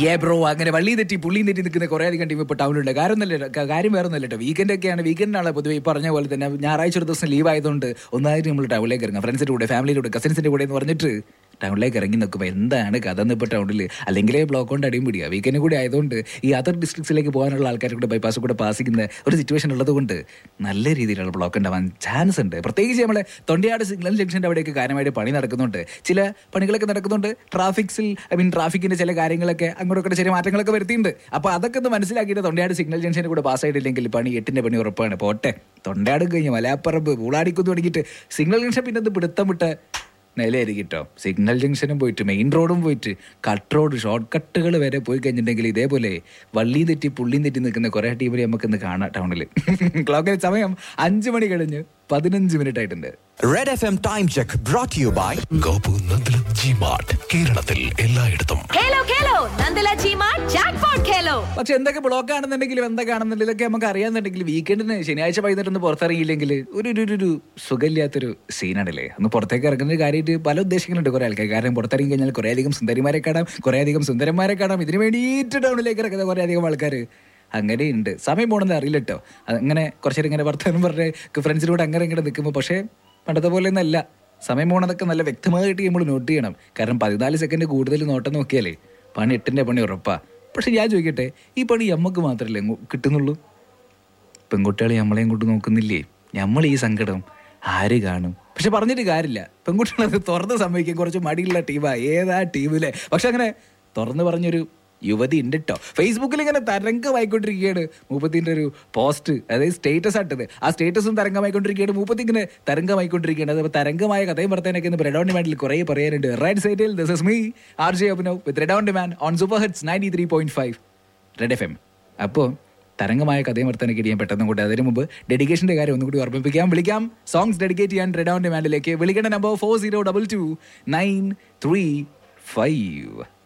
ഏ ബ്രോ അങ്ങനെ വള്ളി തെറ്റി പുള്ളിയും തെറ്റി നിൽക്കുന്ന കുറേ അധികം ടീം ഇപ്പോൾ ടൗണിലുണ്ട് കാര്യം ഒന്നല്ല കാര്യം വേറെ ഒന്നല്ല കേട്ടോ വീക്കെൻഡ് ഒക്കെയാണ് വീക്കെൻഡിനാണ് പൊതുവെ ഈ പറഞ്ഞ പോലെ തന്നെ ഞായറാഴ്ച ഒരു ദിവസം ലീവ് ആയതുകൊണ്ട് ഒന്നായിട്ട് നമ്മൾ ടൗണിലേക്ക് ഇറങ്ങാം ഫ്രണ്ട്സിൻ്റെ കൂടെ ഫാമിലിയുടെ കൂടെ കസിൻസിൻ്റെ കൂടെ എന്ന് പറഞ്ഞിട്ട് ടൗണിലേക്ക് ഇറങ്ങി നിൽക്കുമ്പോൾ എന്താണ് കഥ എന്നിപ്പോൾ ടൗണിൽ അല്ലെങ്കിൽ ബ്ലോക്ക് കൊണ്ട് അടിയും പിടിക്കുക വീക്കെൻഡ് കൂടി ആയതുകൊണ്ട് ഈ അതർ ഡിസ്ട്രിക്ട്സിലേക്ക് പോകാനുള്ള ആൾക്കാരെ കൂടെ ബൈപ്പാസ് കൂടെ പാസ് ചെയ്യുന്ന ഒരു സിറ്റുവേഷൻ ഉള്ളത് കൊണ്ട് നല്ല രീതിയിലുള്ള ബ്ലോക്ക് ഉണ്ടാവാൻ ചാൻസ് ഉണ്ട് പ്രത്യേകിച്ച് നമ്മളെ തൊണ്ടിയാട് സിഗ്നൽ ജംഗ്ഷൻ്റെ അവിടെയൊക്കെ കാര്യമായിട്ട് പണി നടക്കുന്നുണ്ട് ചില പണികളൊക്കെ നടക്കുന്നുണ്ട് ട്രാഫിക്സിൽ ഐ മീൻ ട്രാഫിക്കിന്റെ ചില കാര്യങ്ങളൊക്കെ അങ്ങോട്ടൊക്കെ ചെറിയ മാറ്റങ്ങളൊക്കെ വരുത്തിയിട്ടുണ്ട് അപ്പോൾ അതൊക്കെ ഒന്ന് മനസ്സിലാക്കിയിട്ട് തൊണ്ടയാട് സിഗ്നൽ ജംഗ്ഷനിൽ കൂടെ പാസ് ആയിട്ടില്ലെങ്കിൽ പണി എട്ടിന്റെ പണി ഉറപ്പാണ് പോട്ടെ തൊണ്ടയാട് കഴിഞ്ഞ് മലയാപ്പറമ്പ് പൂളാടിക്കുന്ന് തുടങ്ങിയിട്ട് സിഗ്നൽ ജംഗ്ഷൻ പിന്നെ അത് പിടുത്തം വിട്ട് നിലയായിരിക്കും കേട്ടോ സിഗ്നൽ ജംഗ്ഷനും പോയിട്ട് മെയിൻ റോഡും പോയിട്ട് കട്ട് റോഡ് ഷോർട്ട് കട്ടുകൾ വരെ പോയി കഴിഞ്ഞിട്ടുണ്ടെങ്കിൽ ഇതേപോലെ വള്ളിയും തെറ്റി പുള്ളിയും തെറ്റി നിൽക്കുന്ന കുറേ ടീമിനെ നമുക്ക് ഇന്ന് കാണാം ടൗണിൽ ക്ലോക്കിൽ സമയം അഞ്ച് മണി കഴിഞ്ഞ് പതിനഞ്ച് മിനിറ്റ് ആയിട്ടുണ്ട് Red FM Time Check brought to you by Gopu Nandalam G mart കേരളത്തിൽ എല്ലായിടത്തും ഖേലോ ഖേലോ നന്ദല ചീമ ജാക്ക്പോട്ട് ഖേലോ പക്ഷെ എന്തൊക്കെ ബ്ലോക്ക് ആണെന്നുണ്ടെങ്കിലും എന്തൊക്കെ ആണെന്നുണ്ടെങ്കിലൊക്കെ നമുക്ക് അറിയാന്നുണ്ടെങ്കിൽ വീക്കെൻഡിന് ശനിയാഴ്ച വൈകുന്നേരം ഒന്ന് പുറത്തിറങ്ങിയില്ലെങ്കിൽ ഒരു ഒരു ഒരു- ഒരു സുഖമില്ലാത്തൊരു സീനാണല്ലേ ഒന്ന് പുറത്തേക്ക് ഇറങ്ങുന്ന കാര്യമായിട്ട് പല ഉദ്ദേശങ്ങളുണ്ട് കുറെ ആൾക്കാർ കാരണം പുറത്തിറങ്ങി കഴിഞ്ഞാൽ കുറേ അധികം സുന്ദരിമാരെ കാണാം കുറേ അധികം സുന്ദരന്മാരെ കാണാം ഇതിന് വേണ്ടിയിട്ട് ടൗണിലേക്ക് ഇറങ്ങുന്ന കുറേ അധികം ആൾക്കാർ അങ്ങനെയുണ്ട് സമയം പോകണമെന്ന് അറിയില്ല കേട്ടോ അങ്ങനെ കുറച്ചേരം ഇങ്ങനെ വർത്തമാനം പറഞ്ഞ് ഫ്രണ്ട്സിലൂടെ അങ്ങനെ ഇങ്ങനെ നിൽക്കുമ്പോൾ പക്ഷേ പണ്ടത്തെ പോലെ ഒന്നല്ല സമയം പോകണതൊക്കെ നല്ല വ്യക്തമായിട്ട് നമ്മൾ നോട്ട് ചെയ്യണം കാരണം പതിനാല് സെക്കൻഡ് കൂടുതൽ നോട്ടം നോക്കിയാലേ പണി എട്ടിൻ്റെ പണി ഉറപ്പാ പക്ഷെ ഞാൻ ചോദിക്കട്ടെ ഈ പണി നമുക്ക് മാത്രമല്ലേ അങ്ങ് കിട്ടുന്നുള്ളൂ പെൺകുട്ടികളെ നമ്മളെയും കൊണ്ട് നോക്കുന്നില്ലേ നമ്മൾ ഈ സങ്കടം ആര് കാണും പക്ഷെ പറഞ്ഞിട്ട് കാര്യമില്ല പെൺകുട്ടികളത് തുറന്ന് സമ്മതിക്കാൻ കുറച്ച് മടിയുള്ള ടീമാ ഏതാ ടീമിലെ പക്ഷെ അങ്ങനെ തുറന്ന് പറഞ്ഞൊരു യുവതി ഉണ്ട് കേട്ടോ ഫേസ്ബുക്കിൽ ഇങ്ങനെ തരംഗമായിക്കൊണ്ടിരിക്കുകയാണ് മൂപ്പത്തിൻ്റെ ഒരു പോസ്റ്റ് അതായത് സ്റ്റേറ്റസ് ആട്ടത് ആ സ്റ്റേറ്റസും തരംഗമായിക്കൊണ്ടിരിക്കുകയാണ് മൂപ്പത്തി ഇങ്ങനെ തരംഗമായിക്കൊണ്ടിരിക്കുകയാണ് അപ്പോൾ തരംഗമായ കഥയും വർത്തനൊക്കെ ഇന്ന് ബ്രെഡ് ഓൺ ഡിമാൻഡിൽ കുറേ പറയാനുണ്ട് റൈറ്റ് സൈഡിൽ this is me R J Abhinav with Red on demand on super hits ninety three point five Red F M അപ്പോൾ തരംഗമായ കഥയും വർത്തനൊക്കെ ചെയ്യാൻ പെട്ടെന്ന് കൂടെ അതിന് മുമ്പ് ഡെഡിക്കേഷൻ്റെ കാര്യം ഒന്നുകൂടി ഓർമ്മിപ്പിക്കാം വിളിക്കാം സോങ്സ് ഡെഡിക്കേറ്റ് ചെയ്യാൻ റെഡ് ഓൺ ഡിമാൻഡിലേക്ക് വിളിക്കേണ്ട number four zero double two nine three five